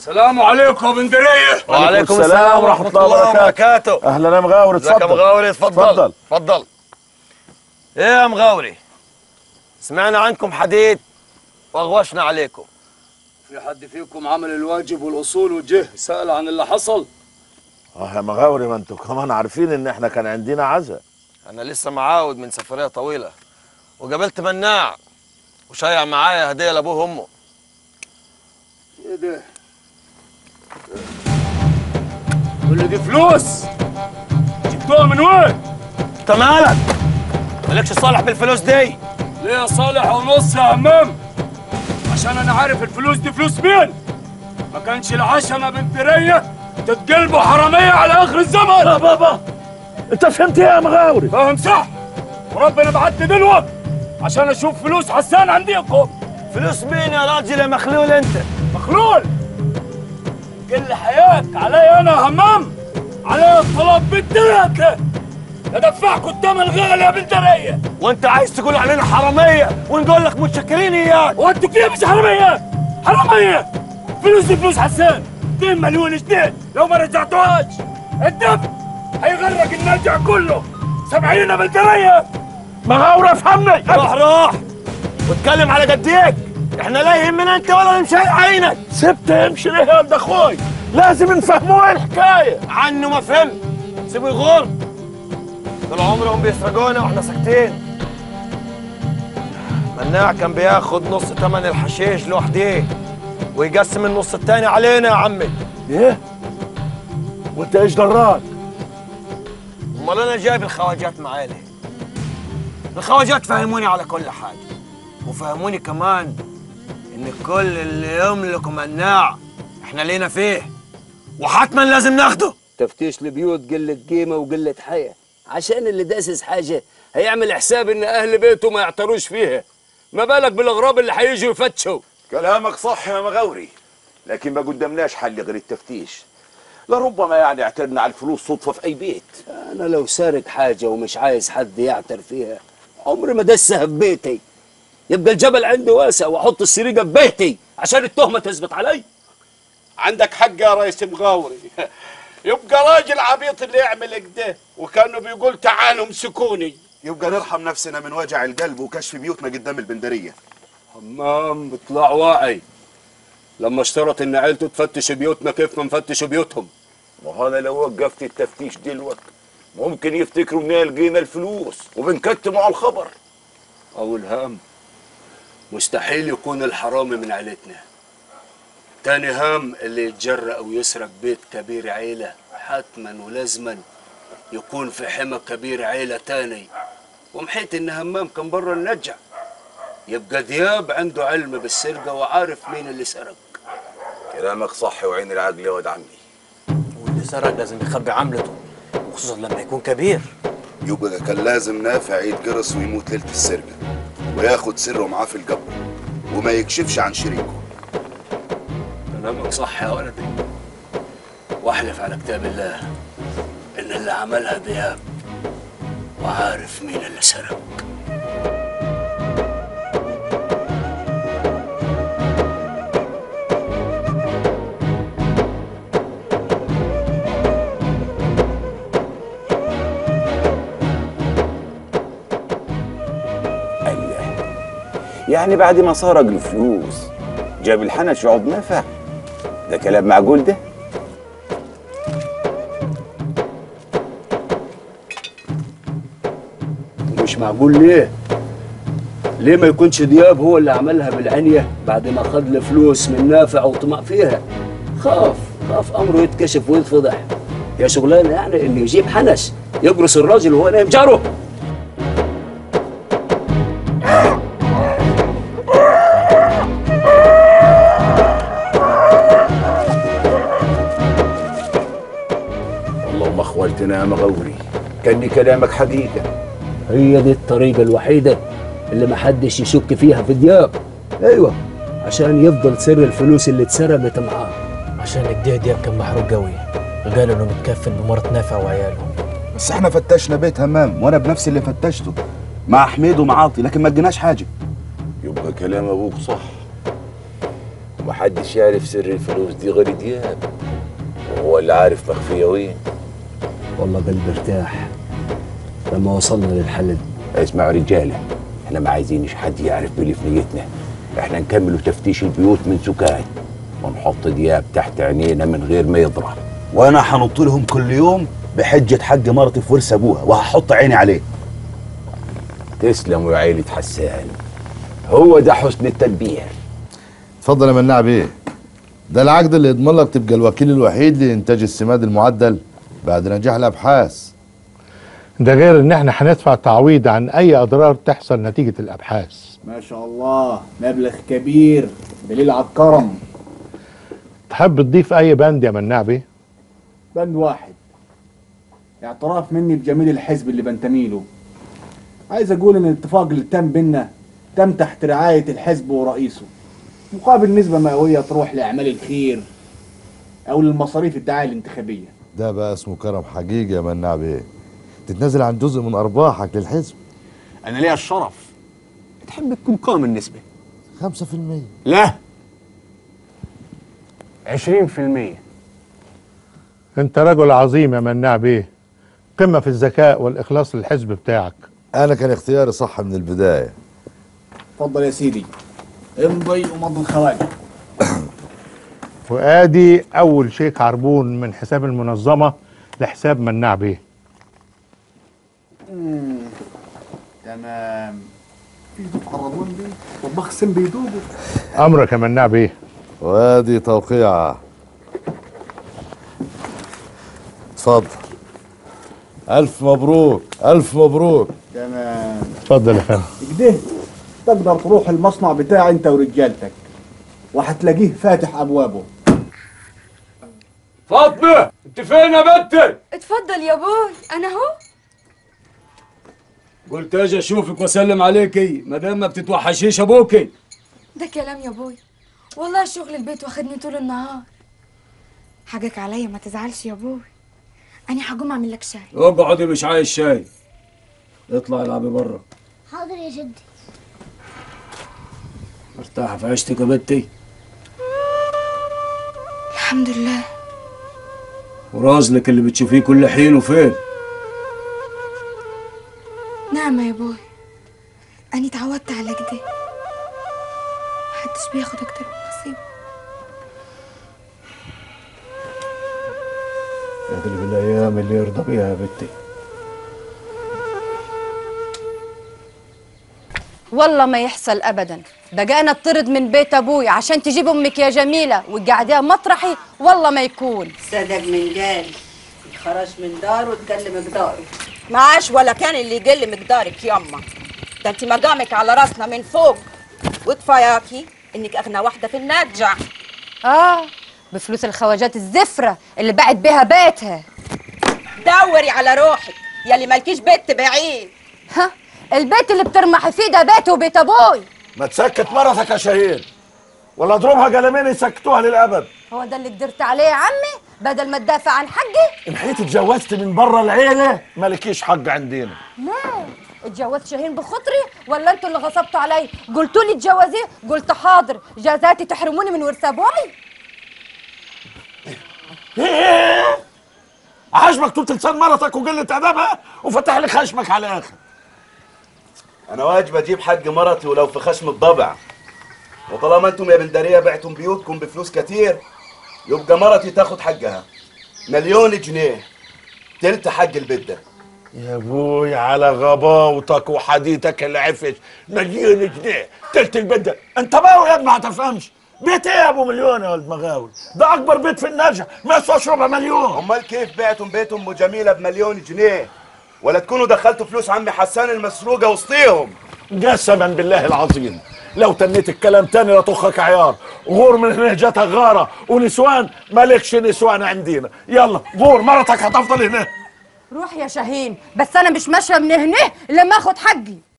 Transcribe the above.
السلام عليكم يا بندريه وعليكم السلام ورحمة الله وبركاته اهلا يا مغاوري ازيك يا اتفضل مغاوري اتفضل اتفضل. اتفضل ايه يا مغاوري سمعنا عنكم حديث واغوشنا عليكم في حد فيكم عمل الواجب والاصول وجه سال عن اللي حصل اه يا مغاوري ما انتوا كمان عارفين ان احنا كان عندنا عزا انا لسه معاود من سفرية طويلة وقابلت مناع وشايع معايا هدية لابوه وامه ايه ده كل دي فلوس جبتوها من وين انت مالك مالكش صالح بالفلوس دي ليه يا صالح ونص يا همام عشان انا عارف الفلوس دي فلوس مين ما كانش العشمه بنت ريه تتقلبوا حراميه على اخر الزمن لا بابا انت فهمت ايه يا مغاوري فاهم صح وربنا بعتني دلوقتي عشان اشوف فلوس حسان عندكم فلوس مين يا راجل يا مخلول انت مخلول قل حياك علي انا يا همام علي الطلب بالدرجة ادفعكم الثمن غالي يا بنت ريه وانت عايز تقول علينا حرامية ونقول لك متشكرين اياك وانتوا كده مش حرامية حرامية فلوس دي فلوس حسان 2 مليون جنيه لو ما رجعتوهاش الدم هيغرق النرجع كله سامعين يا بنت ريه مغاوري افهمني روح روح واتكلم على قديك احنا لا يهمنا انت ولا نمشي عينك سبت يمشي ليه يا ولد اخوي لازم نفهموه ايه الحكايه عنه ما فهمت سيبه يغور طول عمرهم بيسرقونا واحنا ساكتين مناع كان بياخد نص تمن الحشيش لوحده ويقسم النص التاني علينا يا عمي ايه وانت ايش دراك امال انا جايب الخواجات معايا ليه؟ الخواجات فهموني على كل حاجه وفهموني كمان ان كل اللي يملك مناع احنا لينا فيه وحتما لازم ناخده تفتيش البيوت قلة قيمة وقلة حياة عشان اللي داسس حاجة هيعمل حساب إن أهل بيته ما يعتروش فيها ما بالك بالأغراب اللي هيجوا يفتشوا كلامك صح يا مغاوري لكن ما قدامناش حل غير التفتيش لربما يعني اعترنا على الفلوس صدفة في أي بيت أنا لو سارق حاجة ومش عايز حد يعتر فيها عمري ما دسها في بيتي يبقى الجبل عندي واسع وأحط السريقة في بيتي عشان التهمة تثبت علي عندك حق يا ريس مغاوري يبقى راجل عبيط اللي يعمل كده وكانه بيقول تعالوا امسكوني يبقى نرحم نفسنا من وجع القلب وكشف بيوتنا قدام البندرية همام بيطلع واعي لما اشترط إن عيلته تفتش بيوتنا كيف ما نفتش بيوتهم وهنا لو وقفت التفتيش دلوقتي ممكن يفتكروا اننا لقينا الفلوس وبنكتموا على الخبر أو الهام مستحيل يكون الحرامي من عيلتنا تاني هام اللي يتجرأ أو يسرق بيت كبير عيلة حتما ولازما يكون في حمى كبير عيلة تاني ومحيت إن همام كان برا النجع يبقى دياب عنده علم بالسرقة وعارف مين اللي سرق كلامك صح وعين العقل يا ولد عمي واللي سرق لازم يخبي عملته وخصوصا لما يكون كبير يبقى كان لازم نافع يتجرس ويموت ليلة السرقة وياخد سره معاه في القبر وما يكشفش عن شريكه كلامك صح يا ولدي واحلف على كتاب الله إن اللي عملها دياب وعارف مين اللي سرق الله يعني بعد ما سرق الفلوس جاب الحنش يقعد نافع ده كلام معقول ده مش معقول ليه؟ ليه ما يكونش دياب هو اللي عملها بالعنية بعد ما خد الفلوس من نافع وطمع فيها؟ خاف خاف أمره يتكشف ويتفضح يا شغلانة يعني إنه يجيب حنش يقرص الراجل وهو نايم جاره اللهم اخوالتنا يا مغوري كان كلامك حقيقه هي دي الطريقة الوحيدة اللي محدش يشك فيها في دياب أيوة عشان يفضل سر الفلوس اللي اتسرقت معاه عشان كده دياب كان محروق قوي وقال انه متكفل بمرة نافع وعياله بس احنا فتشنا بيت همام وانا بنفسي اللي فتشته مع حميد ومعاطي لكن ما لقيناش حاجه يبقى كلام ابوك صح ومحدش يعرف سر الفلوس دي غير دياب وهو اللي عارف مخفية وين والله قلبي ارتاح لما وصلنا للحل ده اسمعوا رجالة احنا ما عايزينش حد يعرف بلي في نيتنا احنا نكملوا تفتيش البيوت من سكات ونحط دياب تحت عينينا من غير ما يضرب وانا هنط لهم كل يوم بحجه حق مرتي في ورث ابوها وهحط عيني عليه تسلموا يا عيلة حسان هو ده حسن التدبير اتفضل يا مناع بيه ده العقد اللي يضمن لك تبقى الوكيل الوحيد لانتاج السماد المعدل بعد نجاح الابحاث ده غير ان احنا هندفع تعويض عن اي اضرار تحصل نتيجة الابحاث ما شاء الله مبلغ كبير دليل على الكرم تحب تضيف اي بند يا مناع بيه بند واحد اعتراف مني بجميل الحزب اللي بنتمي له عايز اقول ان الاتفاق اللي تم بينا تم تحت رعاية الحزب ورئيسه مقابل نسبة مئوية تروح لأعمال الخير أو للمصاريف الدعاية الانتخابية ده بقى اسمه كرم حقيقي يا مناع بيه تتنازل عن جزء من ارباحك للحزب انا ليا الشرف تحب تكون كام النسبه 5% لا 20% انت رجل عظيم يا مناع بيه قمة في الذكاء والاخلاص للحزب بتاعك انا كان اختياري صح من البدايه اتفضل يا سيدي امضي ومضي الخواجة وادي اول شيك عربون من حساب المنظمة لحساب مناع بيه تمام في ضيوف قربون دي والبخسن بيدوبوا امرك يا مناع بيه وادي توقيعه اتفضل الف مبروك الف مبروك تمام اتفضل يا فندم كده تقدر تروح المصنع بتاعي انت ورجالتك وهتلاقيه فاتح ابوابه فاطمه انت فين يا بنتي اتفضل يا بوي انا اهو قلت اجي اشوفك واسلم عليكي ما دام ما بتتوحشيش ابوكي ده كلام يا بوي والله شغل البيت واخدني طول النهار حاجك عليا ما تزعلش يا بوي انا هقوم اعمل لك شاي اقعدي مش عايز شاي اطلع العبي بره حاضر يا جدي مرتاحه في عيشتك يا بنتي الحمد لله ورازلك اللي بتشوفيه كل حين وفين نعمة يا بوي أنا اتعودت على كده محدش بياخد أكتر من نصيبه يا اللي بالايام اللي يرضى بيها يا بنتي والله ما يحصل ابدا بقى انا اطرد من بيت ابوي عشان تجيب امك يا جميله وتقعديها مطرحي والله ما يكون صدق من قال خرج من داره وتقل مقداره معاش ولا كان اللي يقل مقدارك يما ده انت مقامك على راسنا من فوق وكفاياكي انك اغنى واحده في النجع اه بفلوس الخواجات الزفره اللي باعت بيها بيتها دوري على روحك يلي مالكيش بيت بعيد ها البيت اللي بترمحي فيه ده بيتي وبيت ابوي ما تسكت مرتك يا شهير ولا اضربها قلمين يسكتوها للابد هو ده اللي قدرت عليه يا عمي بدل ما تدافع عن حقي ان حيت اتجوزت من بره العيله مالكيش حق عندنا ليه اتجوزت شاهين بخطري ولا انتوا اللي غصبتوا علي قلتوا لي اتجوزيه قلت حاضر جازاتي تحرموني من ورث ابوي ايه عاجبك طول لسان مرتك وقلة ادبها وفتح لي خشمك على الاخر انا واجب اجيب حق مرتي ولو في خشم الضبع وطالما انتم يا بندريه بعتم بيوتكم بفلوس كتير يبقى مرتي تاخد حقها مليون جنيه تلت حق البيت ده يا ابوي على غباوتك وحديثك العفش مليون جنيه تلت البيت ده انت باوي يا ابني ما تفهمش بيت ايه يا ابو مليون يا ولد مغاوي ده اكبر بيت في النجع ما يسواش ربع مليون امال كيف بعتم بيت ام جميله بمليون جنيه ولا تكونوا دخلتوا فلوس عمي حسان المسروقه وسطيهم قسما بالله العظيم لو تنيت الكلام تاني لطخك عيار غور من هنا جاتك غاره ونسوان مالكش نسوان عندنا يلا غور مرتك هتفضل هنا روح يا شاهين بس انا مش ماشيه من هنا لما اخد حقي